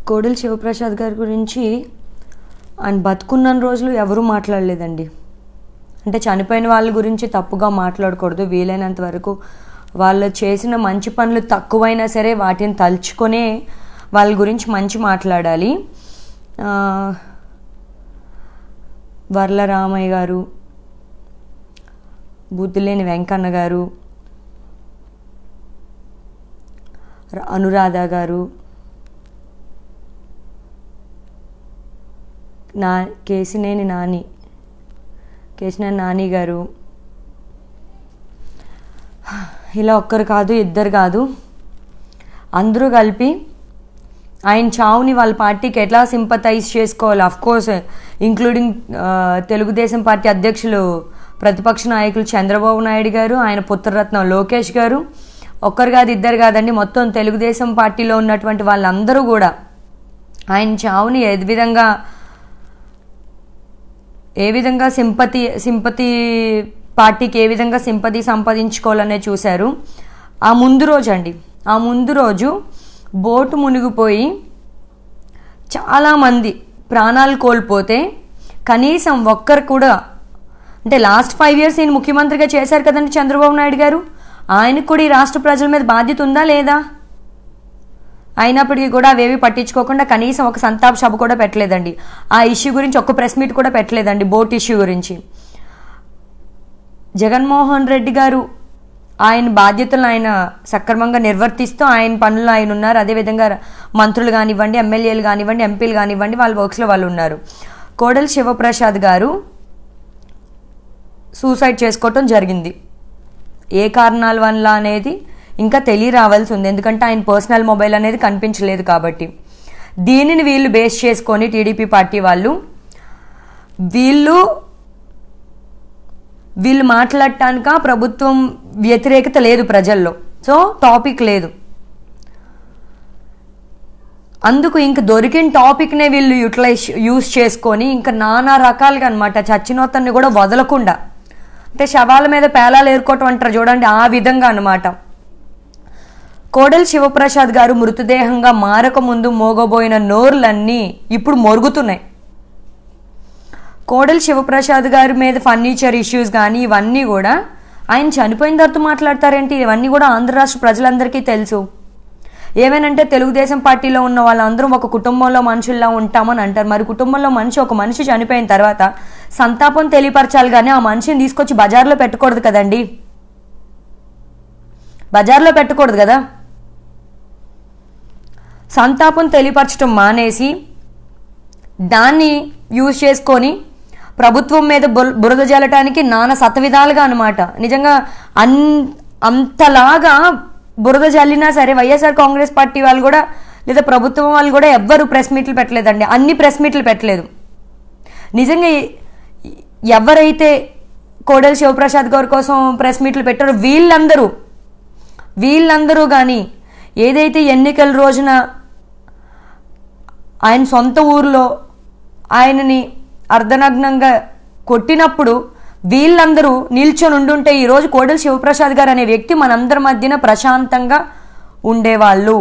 కోడెల శివప్రసాద్ గారి గురించి ఆయన బతుకున్న రోజులు ఎవరూ మాట్లాడలేదండి అంటే చనిపోయిన వాళ్ళ గురించి తప్పుగా మాట్లాడకూడదు వీలైనంత వరకు వాళ్ళు చేసిన మంచి పనులు తక్కువైనా సరే వాటిని తలుచుకొనే వాళ్ళ గురించి మంచి మాట్లాడాలి ఆ, వర్ల రామయ్య గారు బుద్ధిలేని వెంకన్న గారు ర- అనురాధ గారు నా కేసినేని నాని కేసినేని నాని గారు ఇలా ఒక్కరు కాదు ఇద్దరు కాదు అందరూ కలిపి ఆయన చావుని వాళ్ళ పార్టీకి ఎట్లా సింపతైజ్ చేసుకోవాలి of course including Telugudesam party అధ్యక్షులు ప్రతిపక్ష నాయకులు చంద్రబాబు నాయుడు గారు ఆయన పుత్రరత్నం లోకేష్ గారు ఒక్కరు కాదు ఇద్దరు కాదండి మొత్తం తెలుగుదేశం పార్టీలో ఉన్నటువంటి వాళ్ళందరూ కూడా ఆయన చావుని ఏ విధంగా ఏ విధంగా సింపతి సింపతి పార్టీకి ఏ విధంగా సింపతి సంపాదించుకోవాలనే చూశారు ఆ ముందు రోజు అండి ఆ ముందు రోజు బోటు మునిగిపోయి చాలామంది ప్రాణాలు కోల్పోతే కనీసం ఒక్కరు కూడా అంటే లాస్ట్ ఫైవ్ ఇయర్స్ ఈయన ముఖ్యమంత్రిగా చేశారు కదండి చంద్రబాబు నాయుడు గారు ఆయనకు కూడా ఈ రాష్ట్ర ప్రజల మీద బాధ్యత ఉందా లేదా అయినప్పటికీ కూడా అవేవి పట్టించుకోకుండా కనీసం ఒక సంతాప సభ కూడా పెట్టలేదండి ఆ ఇష్యూ గురించి ఒక్క ప్రెస్ మీట్ కూడా పెట్టలేదండి బోట్ ఇష్యూ గురించి జగన్మోహన్ రెడ్డి గారు ఆయన బాధ్యతలను ఆయన సక్రమంగా నిర్వర్తిస్తూ ఆయన పనులు ఆయన ఉన్నారు అదేవిధంగా మంత్రులు కానివ్వండి ఎమ్మెల్యేలు కానివ్వండి ఎంపీలు కానివ్వండి వాళ్ళ వర్క్స్లో వాళ్ళు ఉన్నారు కోడెల శివప్రసాద్ గారు సూసైడ్ చేసుకోవటం జరిగింది ఏ కారణాల వల్ల అనేది ఇంకా తెలియ రావాల్సి ఉంది ఎందుకంటే ఆయన పర్సనల్ మొబైల్ అనేది కనిపించలేదు కాబట్టి దీనిని వీళ్ళు బేస్ చేసుకొని టీడీపీ పార్టీ వాళ్ళు వీళ్ళు వీళ్ళు మాట్లాడటానిక ప్రభుత్వం వ్యతిరేకత లేదు ప్రజల్లో సో టాపిక్ లేదు అందుకు ఇంక దొరికిన టాపిక్నే వీళ్ళు యూటిలైజ్ యూస్ చేసుకొని ఇంకా నానా రకాలుగా అనమాట చచ్చినోతన్ని కూడా వదలకుండా అంటే శవాల మీద పేలాలు ఏరుకోవటం అంటారు చూడండి ఆ విధంగా అనమాట కోడెల శివప్రసాద్ గారు మృతదేహంగా మారక ముందు మోగబోయిన నోర్లన్నీ ఇప్పుడు మొరుగుతున్నాయి కోడెల శివప్రసాద్ గారి మీద ఫర్నిచర్ ఇష్యూస్ కానీ ఇవన్నీ కూడా ఆయన చనిపోయిన తర్వాత మాట్లాడతారేంటి ఇవన్నీ కూడా ఆంధ్ర రాష్ట్ర ప్రజలందరికీ తెలుసు ఏమేనంటే తెలుగుదేశం పార్టీలో ఉన్న వాళ్ళందరం ఒక కుటుంబంలో మనుషుల్లా ఉంటామని అంటారు మరి కుటుంబంలో మనిషి ఒక మనిషి చనిపోయిన తర్వాత సంతాపం తెలియపరచాలి కానీ ఆ మనిషిని తీసుకొచ్చి బజార్లో పెట్టకూడదు కదండి బజార్లో పెట్టకూడదు కదా సంతాపం తెలియపరచడం మానేసి దాన్ని యూజ్ చేసుకొని ప్రభుత్వం మీద బుర- బురద జల్లటానికి నానా శతవిధాలుగా అనమాట నిజంగా అన్ అంతలాగా బురద జల్లినా సరే వైఎస్ఆర్ కాంగ్రెస్ పార్టీ వాళ్ళు కూడా లేదా ప్రభుత్వం వాళ్ళు కూడా ఎవ్వరు ప్రెస్ మీట్లు పెట్టలేదండి అన్ని ప్రెస్ మీట్లు పెట్టలేదు నిజంగా ఎ- ఎవరైతే కోడెల శివప్రసాద్ గారి కోసం ప్రెస్ మీట్లు పెట్టారో వీళ్ళందరూ వీళ్ళందరూ కానీ ఏదైతే ఎన్నికల రోజున ఆయన సొంత ఊరిలో ఆయనని అర్ధనగ్నంగా కొట్టినప్పుడు వీళ్ళందరూ నిల్చొని ఉండుంటే ఈరోజు కోడెల శివప్రసాద్ గారు అనే వ్యక్తి మనందరి మధ్యన ప్రశాంతంగా ఉండేవాళ్ళు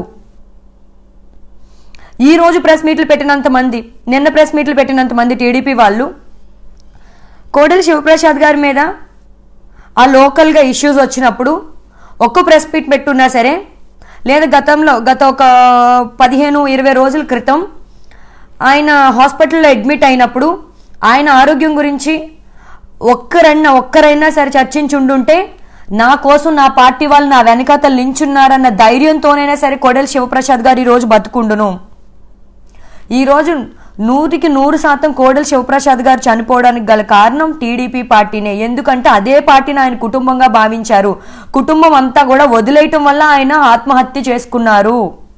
ఈ రోజు ప్రెస్ మీట్లు పెట్టినంత మంది నిన్న ప్రెస్ మీట్లు పెట్టినంత మంది టీడీపీ వాళ్ళు కోడెల శివప్రసాద్ గారి మీద ఆ లోకల్గా ఇష్యూస్ వచ్చినప్పుడు ఒక్క ప్రెస్ మీట్ పెట్టున్నా సరే లేదా గతంలో గత ఒక పదిహేను ఇరవై రోజుల క్రితం ఆయన హాస్పిటల్లో అడ్మిట్ అయినప్పుడు ఆయన ఆరోగ్యం గురించి ఒక్కరన్నా ఒక్కరైనా సరే చర్చించి ఉండుంటే నా కోసం నా పార్టీ వాళ్ళు నా వెనకాతలు నించున్నారన్న ధైర్యంతోనైనా సరే కొడెల శివప్రసాద్ గారు ఈరోజు బతుకుండును ఈరోజు నూటికి నూరు శాతం కోడెల శివప్రసాద్ గారు చనిపోవడానికి గల కారణం టీడీపీ పార్టీనే ఎందుకంటే అదే పార్టీని ఆయన కుటుంబంగా భావించారు కుటుంబం అంతా కూడా వదిలేయటం వల్ల ఆయన ఆత్మహత్య చేసుకున్నారు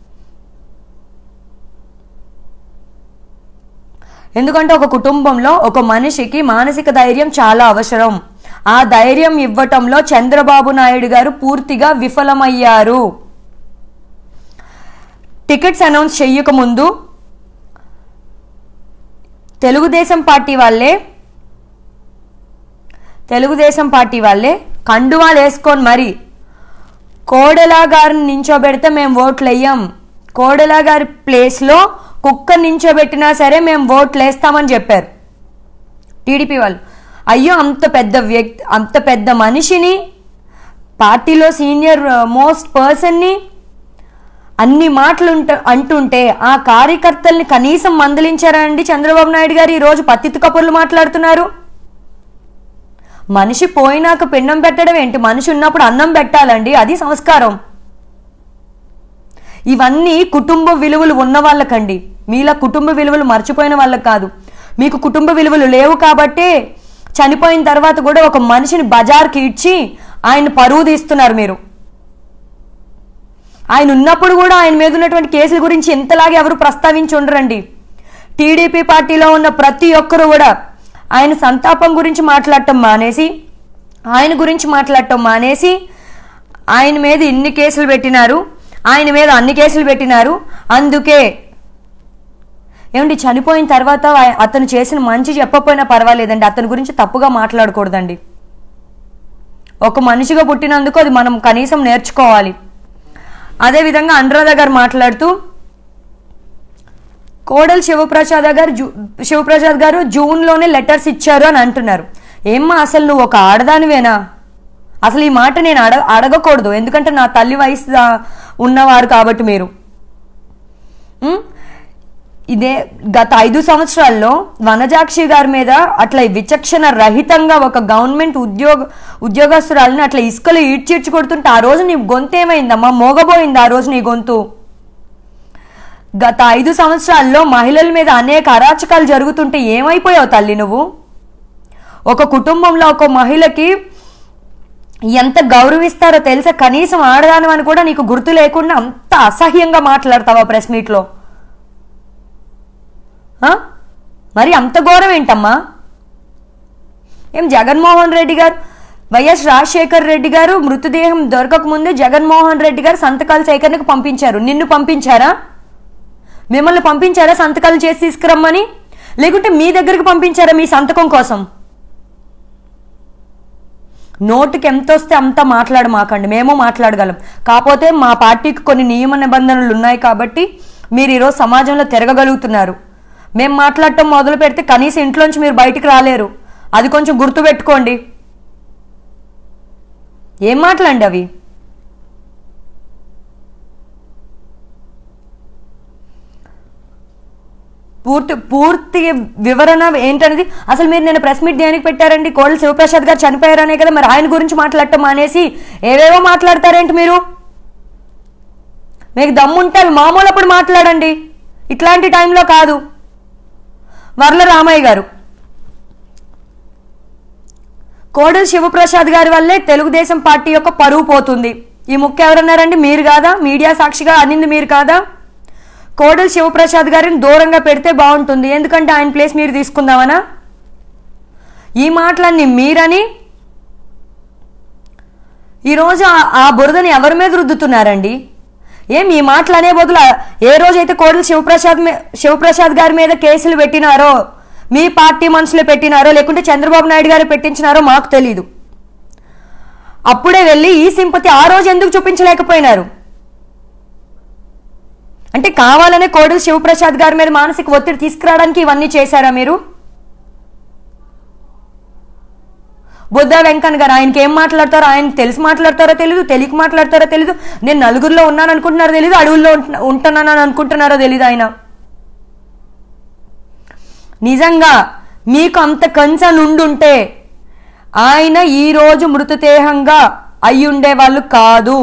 ఎందుకంటే ఒక కుటుంబంలో ఒక మనిషికి మానసిక ధైర్యం చాలా అవసరం ఆ ధైర్యం ఇవ్వటంలో చంద్రబాబు నాయుడు గారు పూర్తిగా విఫలమయ్యారు టికెట్స్ అనౌన్స్ చెయ్యకముందు తెలుగుదేశం పార్టీ వాళ్ళే తెలుగుదేశం పార్టీ వాళ్ళే కండువాలు వేసుకొని మరి కోడెలా గారిని నించోబెడితే మేము ఓట్లు వేయం కోడెలా గారి ప్లేస్లో కుక్క నించోబెట్టినా సరే మేము ఓట్లు వేస్తామని చెప్పారు టీడీపీ వాళ్ళు అయ్యో అంత పెద్ద వ్యక్తి అంత పెద్ద మనిషిని పార్టీలో సీనియర్ మోస్ట్ పర్సన్ని అన్ని మాటలు ఉంట అంటుంటే ఆ కార్యకర్తల్ని కనీసం మందలించారా అండి చంద్రబాబు నాయుడు గారు ఈరోజు పత్తితు కబుర్లు మాట్లాడుతున్నారు మనిషి పోయినాక పిండం పెట్టడం ఏంటి మనిషి ఉన్నప్పుడు అన్నం పెట్టాలండి అది సంస్కారం ఇవన్నీ కుటుంబ విలువలు ఉన్న వాళ్ళకండి మీలా కుటుంబ విలువలు మర్చిపోయిన వాళ్ళకి కాదు మీకు కుటుంబ విలువలు లేవు కాబట్టే చనిపోయిన తర్వాత కూడా ఒక మనిషిని బజార్కి ఇచ్చి ఆయన పరువు తీస్తున్నారు మీరు ఆయన ఉన్నప్పుడు కూడా ఆయన మీద ఉన్నటువంటి కేసుల గురించి ఇంతలాగే ఎవరు ప్రస్తావించి ఉండరండి టీడీపీ పార్టీలో ఉన్న ప్రతి ఒక్కరు కూడా ఆయన సంతాపం గురించి మాట్లాడటం మానేసి ఆయన గురించి మాట్లాడటం మానేసి ఆయన మీద ఇన్ని కేసులు పెట్టినారు ఆయన మీద అన్ని కేసులు పెట్టినారు అందుకే ఏమండి చనిపోయిన తర్వాత ఆ- అతను చేసిన మంచి చెప్పకపోయినా పర్వాలేదండి అతని గురించి తప్పుగా మాట్లాడకూడదండి ఒక మనిషిగా పుట్టినందుకు అది మనం కనీసం నేర్చుకోవాలి అదేవిధంగా అనురాధ గారు మాట్లాడుతూ కోడలు శివప్రసాద్ గారు జూ శివప్రసాద్ గారు జూన్లోనే లెటర్స్ ఇచ్చారు అని అంటున్నారు ఏమ్మా అసలు నువ్వు ఒక ఆడదానివేనా అసలు ఈ మాట నేను అడ అడగకూడదు ఎందుకంటే నా తల్లి వయసు దా- ఉన్నవారు కాబట్టి మీరు ఉం? ఇదే గత ఐదు సంవత్సరాల్లో వనజాక్షి గారి మీద అట్లా విచక్షణ రహితంగా ఒక గవర్నమెంట్ ఉద్యోగ ఉద్యోగస్తురాలని అట్లా ఇసుకలో ఈడ్చిడ్చి కొడుతుంటే ఆ రోజు నీ గొంతు ఏమైందమ్మా మోగబోయింది ఆ రోజు నీ గొంతు గత ఐదు సంవత్సరాల్లో మహిళల మీద అనేక అరాచకాలు జరుగుతుంటే ఏమైపోయావు తల్లి నువ్వు ఒక కుటుంబంలో ఒక మహిళకి ఎంత గౌరవిస్తారో తెలుసా కనీసం ఆడదాను అని కూడా నీకు గుర్తు లేకుండా అంత అసహ్యంగా మాట్లాడతావా ప్రెస్ మీట్లో ఆ? మరి అంత ఘోరం ఏంటమ్మా ఏం జగన్మోహన్ రెడ్డి గారు వైఎస్ రాజశేఖర్ రెడ్డి గారు మృతదేహం దొరకక ముందే జగన్మోహన్ రెడ్డి గారు సంతకాల సేకరణకు పంపించారు నిన్ను పంపించారా మిమ్మల్ని పంపించారా సంతకాలు చేసి తీసుకురమ్మని లేకుంటే మీ దగ్గరికి పంపించారా మీ సంతకం కోసం నోటికి ఎంత వస్తే అంత మాట్లాడు మాకండి మేము మాట్లాడగలం కాకపోతే మా పార్టీకి కొన్ని నియమ నిబంధనలు ఉన్నాయి కాబట్టి మీరు ఈరోజు సమాజంలో తిరగగలుగుతున్నారు మేము మాట్లాడటం మొదలు పెడితే కనీసం ఇంట్లోంచి మీరు బయటికి రాలేరు అది కొంచెం గుర్తుపెట్టుకోండి ఏం మాటలండి అవి పూర్తి పూర్తి వివరణ ఏంటనేది అసలు మీరు నేను ప్రెస్ మీట్ దేనికి పెట్టారండి కోళ్ళ శివప్రసాద్ గారు చనిపోయారనే కదా మరి ఆయన గురించి మాట్లాడటం మానేసి ఏవేవో మాట్లాడతారేంటి మీరు మీకు దమ్ముంటే అవి మామూలు అప్పుడు మాట్లాడండి ఇట్లాంటి టైంలో కాదు వర్ల రామయ్య గారు కోడలు శివప్రసాద్ గారి వల్లే తెలుగుదేశం పార్టీ యొక్క పరువు పోతుంది ఈ ముఖ్య ఎవరన్నారండి మీరు కాదా మీడియా సాక్షిగా అనింది మీరు కాదా కోడలు శివప్రసాద్ గారిని దూరంగా పెడితే బాగుంటుంది ఎందుకంటే ఆయన ప్లేస్ మీరు తీసుకుందామనా ఈ మాటలన్నీ మీరని ఈరోజు ఆ- ఆ బురదని ఎవరి మీద రుద్దుతున్నారండి ఏం ఈ మాటలు అనే బదులు ఆ- ఏ రోజైతే కోడలు శివప్రసాద్ మీ- శివప్రసాద్ గారి మీద కేసులు పెట్టినారో మీ పార్టీ మనుషులు పెట్టినారో లేకుంటే చంద్రబాబు నాయుడు గారు పెట్టించినారో మాకు తెలీదు అప్పుడే వెళ్ళి ఈ సింపతి ఆ రోజు ఎందుకు చూపించలేకపోయినారు అంటే కావాలనే కోడలు శివప్రసాద్ గారి మీద మానసిక ఒత్తిడి తీసుకురావడానికి ఇవన్నీ చేశారా మీరు బుద్ధ వెంకన్న గారు ఆయనకి ఏం మాట్లాడతారో ఆయన తెలిసి మాట్లాడతారో తెలియదు తెలియక మాట్లాడతారో తెలియదు నేను నలుగురిలో ఉన్నాను అనుకుంటున్నారో తెలియదు అడవుల్లో ఉంటున్నా- ఉంటున్నానని అనుకుంటున్నారో తెలియదు ఆయన నిజంగా మీకు అంత కన్సర్న్ ఉండుంటే ఆయన ఈరోజు మృతదేహంగా అయ్యుండే వాళ్ళు కాదు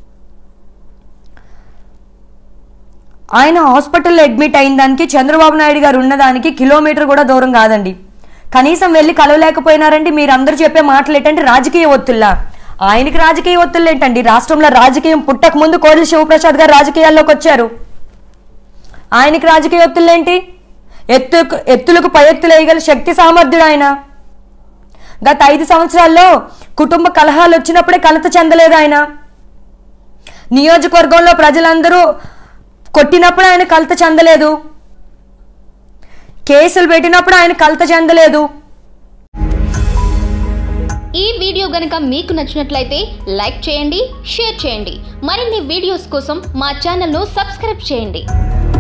ఆయన హాస్పిటల్లో అడ్మిట్ అయిన దానికి చంద్రబాబు నాయుడు గారు ఉన్నదానికి కిలోమీటర్ కూడా దూరం కాదండి కనీసం వెళ్ళి కలవలేకపోయినారండి మీరు అందరూ చెప్పే మాటలు ఏంటంటే రాజకీయ ఒత్తుల్లా ఆయనకి రాజకీయ ఒత్తులు ఏంటండి రాష్ట్రంలో రాజకీయం పుట్టక ముందు కోడలి శివప్రసాద్ గారు రాజకీయాల్లోకి వచ్చారు ఆయనకి రాజకీయ ఒత్తులు ఏంటి ఎత్తు ఎత్తులకు పై ఎత్తులు వేయగల శక్తి సామర్థ్యుడు ఆయన గత ఐదు సంవత్సరాల్లో కుటుంబ కలహాలు వచ్చినప్పుడే కలత చెందలేదు ఆయన నియోజకవర్గంలో ప్రజలందరూ కొట్టినప్పుడు ఆయన కలత చెందలేదు కేసులు పెట్టినప్పుడు ఆయన కలత చెందలేదు ఈ వీడియో గనుక మీకు నచ్చినట్లయితే లైక్ చేయండి షేర్ చేయండి మరిన్ని వీడియోస్ కోసం మా ఛానల్ను సబ్స్క్రైబ్ చేయండి